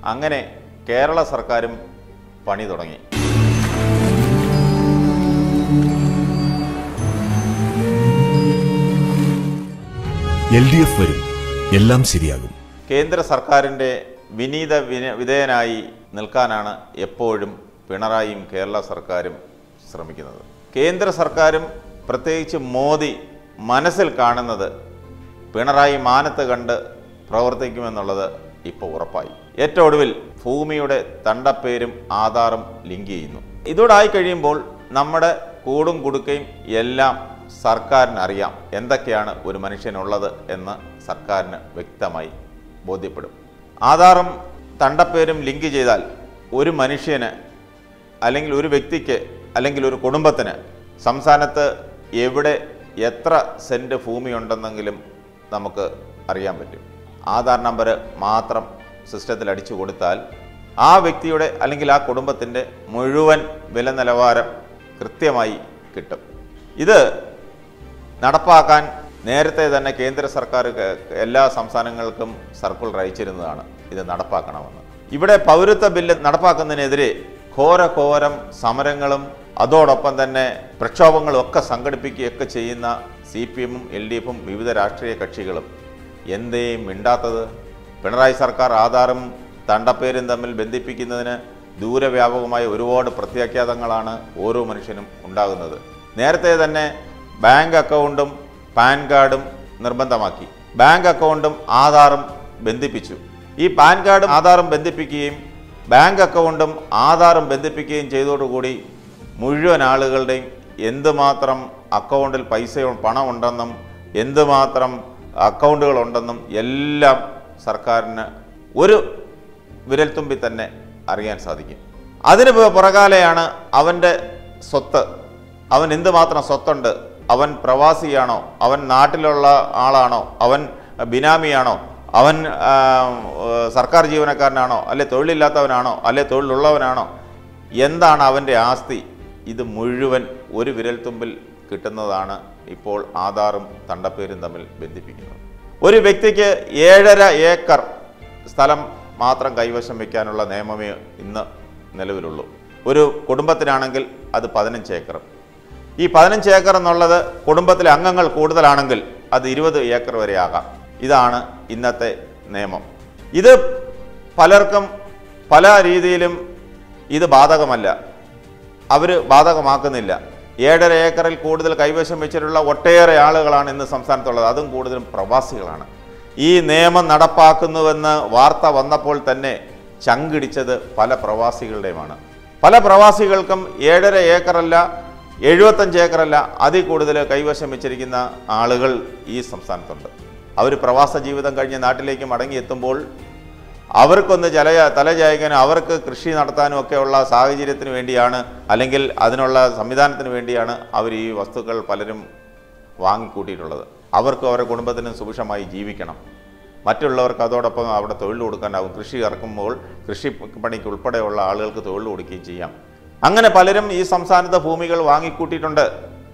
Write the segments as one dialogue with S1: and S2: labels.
S1: അങ്ങനെ കേരള സർക്കാരും പണി തുടങ്ങി
S2: എൽ ഡി എഫ് വരും എല്ലാം ശരിയാകും
S1: കേന്ദ്ര സർക്കാരിൻ്റെ വിനീത വിന വിധേയനായി നിൽക്കാനാണ് എപ്പോഴും പിണറായിയും കേരള സർക്കാരും ശ്രമിക്കുന്നത് കേന്ദ്ര സർക്കാരും പ്രത്യേകിച്ച് മോദി മനസ്സിൽ കാണുന്നത് പിണറായി മാനത്ത് കണ്ട് പ്രവർത്തിക്കുമെന്നുള്ളത് ഇപ്പോൾ ഉറപ്പായി ഏറ്റവും ഒടുവിൽ ഭൂമിയുടെ തണ്ടപ്പേരും ആധാറും ലിങ്ക് ചെയ്യുന്നു ഇതോടായി കഴിയുമ്പോൾ നമ്മുടെ കൂടും കുടുക്കയും എല്ലാം സർക്കാരിന് അറിയാം എന്തൊക്കെയാണ് ഒരു മനുഷ്യനുള്ളത് എന്ന് സർക്കാരിന് വ്യക്തമായി ബോധ്യപ്പെടും ആധാറും തണ്ടപ്പേരും ലിങ്ക് ചെയ്താൽ ഒരു മനുഷ്യന് അല്ലെങ്കിൽ ഒരു വ്യക്തിക്ക് അല്ലെങ്കിൽ ഒരു കുടുംബത്തിന് സംസ്ഥാനത്ത് എവിടെ എത്ര സെൻറ്റ് ഭൂമിയുണ്ടെന്നെങ്കിലും നമുക്ക് അറിയാൻ പറ്റും ആധാർ നമ്പർ മാത്രം സിസ്റ്റത്തിൽ അടിച്ചു കൊടുത്താൽ ആ വ്യക്തിയുടെ അല്ലെങ്കിൽ ആ കുടുംബത്തിൻ്റെ മുഴുവൻ വില നിലവാരം കൃത്യമായി കിട്ടും ഇത് നടപ്പാക്കാൻ നേരത്തെ തന്നെ കേന്ദ്ര സർക്കാർ ക- എല്ലാ സംസ്ഥാനങ്ങൾക്കും സർക്കുലർ അയച്ചിരുന്നതാണ് ഇത് നടപ്പാക്കണമെന്ന് ഇവിടെ പൗരത്വ ബില്ല് നടപ്പാക്കുന്നതിനെതിരെ ഘോരഘോരം സമരങ്ങളും അതോടൊപ്പം തന്നെ പ്രക്ഷോഭങ്ങളും ഒക്കെ സംഘടിപ്പിക്കുകയൊക്കെ ചെയ്യുന്ന സി പി എമ്മും എൽ ഡി എഫും വിവിധ രാഷ്ട്രീയ കക്ഷികളും എന്തേ മിണ്ടാത്തത് പിണറായി സർക്കാർ ആധാറും തണ്ടപ്പേരും തമ്മിൽ ബന്ധിപ്പിക്കുന്നതിന് ദൂരവ്യാപകമായ ഒരുപാട് പ്രത്യാഘാതങ്ങളാണ് ഓരോ മനുഷ്യനും ഉണ്ടാകുന്നത് നേരത്തെ തന്നെ ബാങ്ക് അക്കൗണ്ടും പാൻ കാർഡും നിർബന്ധമാക്കി ബാങ്ക് അക്കൗണ്ടും ആധാറും ബന്ധിപ്പിച്ചു ഈ പാൻ കാർഡും ആധാറും ബന്ധിപ്പിക്കുകയും ബാങ്ക് അക്കൗണ്ടും ആധാറും ബന്ധിപ്പിക്കുകയും ചെയ്തതോടുകൂടി മുഴുവൻ ആളുകളുടെയും എന്തുമാത്രം അക്കൗണ്ടിൽ പൈസ പണം ഉണ്ടെന്നും എന്തുമാത്രം അക്കൗണ്ടുകളുണ്ടെന്നും എല്ലാം സർക്കാരിന് ഒരു വിരൽത്തുമ്പിൽ തന്നെ അറിയാൻ സാധിക്കും അതിന് പു- പുറകാലെയാണ് അവൻ്റെ സ്വത്ത് അവൻ എന്തുമാത്രം സ്വത്തുണ്ട് അവൻ പ്രവാസിയാണോ അവൻ നാട്ടിലുള്ള ആളാണോ അവൻ ബിനാമിയാണോ അവൻ ആ, ഏർ, സർക്കാർ ജീവനക്കാരനാണോ അല്ലെ തൊഴിലില്ലാത്തവനാണോ അല്ലെ തൊഴിലുള്ളവനാണോ എന്താണ് അവൻ്റെ ആസ്തി ഇത് മുഴുവൻ ഒരു വിരൽത്തുമ്പിൽ കിട്ടുന്നതാണ് ഇപ്പോൾ ആധാറും തണ്ടപ്പേരും തമ്മിൽ ബന്ധിപ്പിക്കുന്നത് ഒരു വ്യക്തിക്ക് ഏഴര ഏക്കർ സ്ഥലം മാത്രം കൈവശം വയ്ക്കാനുള്ള നിയമമേ ഇന്ന് നിലവിലുള്ളൂ ഒരു കുടുംബത്തിനാണെങ്കിൽ അത് പതിനഞ്ച് ഏക്കർ ഈ പതിനഞ്ച് ഏക്കർ എന്നുള്ളത് കുടുംബത്തിലെ അംഗങ്ങൾ കൂടുതലാണെങ്കിൽ അത് ഇരുപത് ഏക്കർ വരെ ആകാം ഇതാണ് ഇന്നത്തെ നിയമം ഇത് പലർക്കും പല രീതിയിലും ഇത് ബാധകമല്ല അവർ ബാധകമാക്കുന്നില്ല ഏഴര ഏക്കറിൽ കൂടുതൽ കൈവശം വെച്ചിട്ടുള്ള ഒട്ടേറെ ആളുകളാണ് ഇന്ന് സംസ്ഥാനത്തുള്ളത് അതും കൂടുതലും പ്രവാസികളാണ് ഈ നിയമം നടപ്പാക്കുന്നുവെന്ന് വാർത്ത വന്നപ്പോൾ തന്നെ ചങ്കിടിച്ചത് പല പ്രവാസികളുടെയുമാണ് പല പ്രവാസികൾക്കും ഏഴര ഏക്കറല്ല എഴുപത്തഞ്ച് ഏക്കറല്ല അതിൽ കൂടുതൽ കൈവശം വെച്ചിരിക്കുന്ന ആളുകൾ ഈ സംസ്ഥാനത്തുണ്ട് അവർ പ്രവാസ ജീവിതം കഴിഞ്ഞ് നാട്ടിലേക്ക് മടങ്ങിയെത്തുമ്പോൾ അവർക്കൊന്ന് ജല തലചായക്കാനും അവർക്ക് കൃഷി നടത്താനും ഒക്കെയുള്ള സാഹചര്യത്തിന് വേണ്ടിയാണ് അല്ലെങ്കിൽ അതിനുള്ള സംവിധാനത്തിന് വേണ്ടിയാണ് അവർ ഈ വസ്തുക്കൾ പലരും വാങ്ങിക്കൂട്ടിയിട്ടുള്ളത് അവർക്കും അവരുടെ കുടുംബത്തിനും സുഭിക്ഷമായി ജീവിക്കണം മറ്റുള്ളവർക്ക് അതോടൊപ്പം അവിടെ തൊഴിൽ കൊടുക്കാനാവും കൃഷി ഇറക്കുമ്പോൾ കൃഷി പണിക്ക് ഉൾപ്പെടെയുള്ള ആളുകൾക്ക് തൊഴിൽ കൊടുക്കുകയും ചെയ്യാം അങ്ങനെ പലരും ഈ സംസ്ഥാനത്തെ ഭൂമികൾ വാങ്ങിക്കൂട്ടിയിട്ടുണ്ട്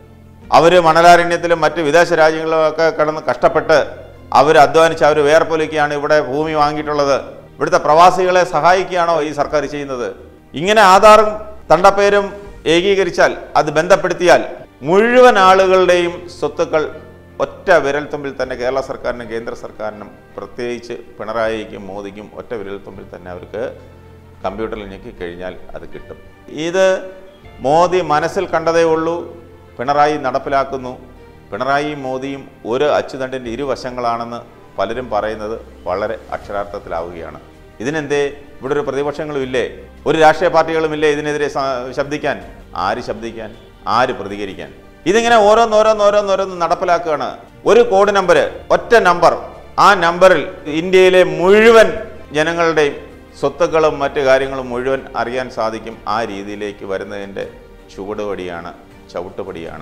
S1: അവർ മണലാരണ്യത്തിലും മറ്റ് വിദേശ രാജ്യങ്ങളിലുമൊക്കെ കിടന്ന് കഷ്ടപ്പെട്ട് അവർ അധ്വാനിച്ച് അവർ വേർപ്പൊലിക്കുകയാണ് ഇവിടെ ഭൂമി വാങ്ങിയിട്ടുള്ളത് ഇവിടുത്തെ പ്രവാസികളെ സഹായിക്കുകയാണോ ഈ സർക്കാർ ചെയ്യുന്നത് ഇങ്ങനെ ആധാറും തണ്ടപ്പേരും ഏകീകരിച്ചാൽ അത് ബന്ധപ്പെടുത്തിയാൽ മുഴുവൻ ആളുകളുടെയും സ്വത്തുക്കൾ ഒറ്റ വിരൽത്തുമ്പിൽ തന്നെ കേരള സർക്കാരിനും കേന്ദ്ര സർക്കാരിനും പ്രത്യേകിച്ച് പിണറായിക്കും മോദിക്കും ഒറ്റ വിരൽത്തുമ്പിൽ തന്നെ അവർക്ക് കമ്പ്യൂട്ടറിൽ ഞെക്കി കഴിഞ്ഞാൽ അത് കിട്ടും ഇത് മോദി മനസ്സിൽ കണ്ടതേ ഉള്ളൂ പിണറായി നടപ്പിലാക്കുന്നു പിണറായിയും മോദിയും ഒരു അച്ചുതണ്ടിൻ്റെ ഇരുവശങ്ങളാണെന്ന് പലരും പറയുന്നത് വളരെ അക്ഷരാർത്ഥത്തിലാവുകയാണ് ഇതിനെന്തേ ഇവിടെ ഒരു പ്രതിപക്ഷങ്ങളും ഇല്ലേ ഒരു രാഷ്ട്രീയ പാർട്ടികളും ഇല്ലേ ഇതിനെതിരെ സ- ശബ്ദിക്കാൻ ആര് ശബ്ദിക്കാൻ ആര് പ്രതികരിക്കാൻ ഇതിങ്ങനെ ഓരോന്നോരോന്നോരോന്നോരോന്ന് നടപ്പിലാക്കുകയാണ് ഒരു കോഡ് നമ്പർ ഒറ്റ നമ്പർ ആ നമ്പറിൽ ഇന്ത്യയിലെ മുഴുവൻ ജനങ്ങളുടെയും സ്വത്തുക്കളും മറ്റു കാര്യങ്ങളും മുഴുവൻ അറിയാൻ സാധിക്കും ആ രീതിയിലേക്ക് വരുന്നതിൻ്റെ ചുവടുപടിയാണ് ചവിട്ടുപടിയാണ്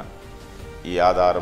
S1: ഈ ആധാറും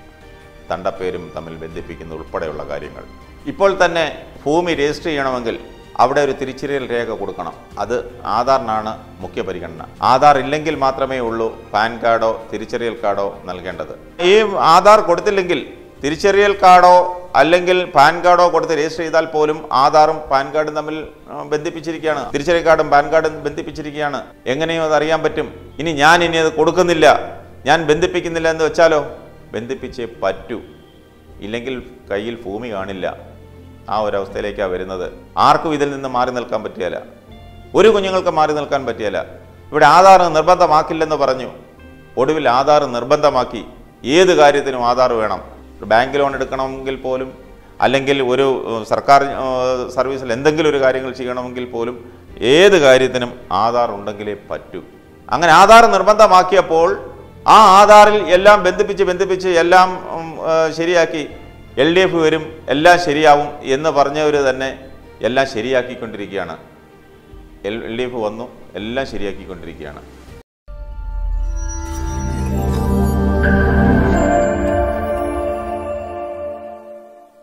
S1: തണ്ടപ്പേരും തമ്മിൽ ബന്ധിപ്പിക്കുന്ന ഉൾപ്പെടെയുള്ള കാര്യങ്ങൾ ഇപ്പോൾ തന്നെ ഭൂമി രജിസ്റ്റർ ചെയ്യണമെങ്കിൽ അവിടെ ഒരു തിരിച്ചറിയൽ രേഖ കൊടുക്കണം അത് ആധാറിനാണ് മുഖ്യ പരിഗണന ആധാർ ഇല്ലെങ്കിൽ മാത്രമേ ഉള്ളൂ പാൻ കാർഡോ തിരിച്ചറിയൽ കാർഡോ നൽകേണ്ടത് ഈ ആധാർ കൊടുത്തില്ലെങ്കിൽ തിരിച്ചറിയൽ കാർഡോ അല്ലെങ്കിൽ പാൻ കാർഡോ കൊടുത്ത് രജിസ്റ്റർ ചെയ്താൽ പോലും ആധാറും പാൻ കാർഡും തമ്മിൽ ആ, ബന്ധിപ്പിച്ചിരിക്കുകയാണ് തിരിച്ചറിയൽ കാർഡും പാൻ കാർഡും ബന്ധിപ്പിച്ചിരിക്കുകയാണ് എങ്ങനെയും അത് അറിയാൻ പറ്റും ഇനി ഞാൻ ഇനി അത് കൊടുക്കുന്നില്ല ഞാൻ ബന്ധിപ്പിക്കുന്നില്ല എന്ന് വെച്ചാലോ ബന്ധിപ്പിച്ചേ പറ്റൂ ഇല്ലെങ്കിൽ കയ്യിൽ ഭൂമി കാണില്ല ആ ഒരവസ്ഥയിലേക്കാണ് വരുന്നത് ആർക്കും ഇതിൽ നിന്ന് മാറി നിൽക്കാൻ പറ്റിയല്ല ഒരു കുഞ്ഞുങ്ങൾക്ക് മാറി നിൽക്കാൻ പറ്റിയല്ല ഇവിടെ ആധാർ നിർബന്ധമാക്കില്ലെന്ന് പറഞ്ഞു ഒടുവിൽ ആധാർ നിർബന്ധമാക്കി ഏത് കാര്യത്തിനും ആധാർ വേണം ബാങ്ക് ലോൺ എടുക്കണമെങ്കിൽ പോലും അല്ലെങ്കിൽ ഒരു ഏഹ്, സർക്കാർ ഏഹ്, സർവീസിൽ എന്തെങ്കിലും ഒരു കാര്യങ്ങൾ ചെയ്യണമെങ്കിൽ പോലും ഏത് കാര്യത്തിനും ആധാർ ഉണ്ടെങ്കിലേ പറ്റൂ അങ്ങനെ ആധാർ നിർബന്ധമാക്കിയപ്പോൾ ആ ആധാറിൽ എല്ലാം ബന്ധിപ്പിച്ച് ബന്ധിപ്പിച്ച് എല്ലാം ഉം, ഏഹ്, ശരിയാക്കി എൽ ഡി എഫ് വരും എല്ലാം ശരിയാവും എന്ന് പറഞ്ഞവർ തന്നെ എല്ലാം ശരിയാക്കിക്കൊണ്ടിരിക്കുകയാണ് എൽ ഡി എഫ് വന്നു എല്ലാം ശരിയാക്കിക്കൊണ്ടിരിക്കുകയാണ്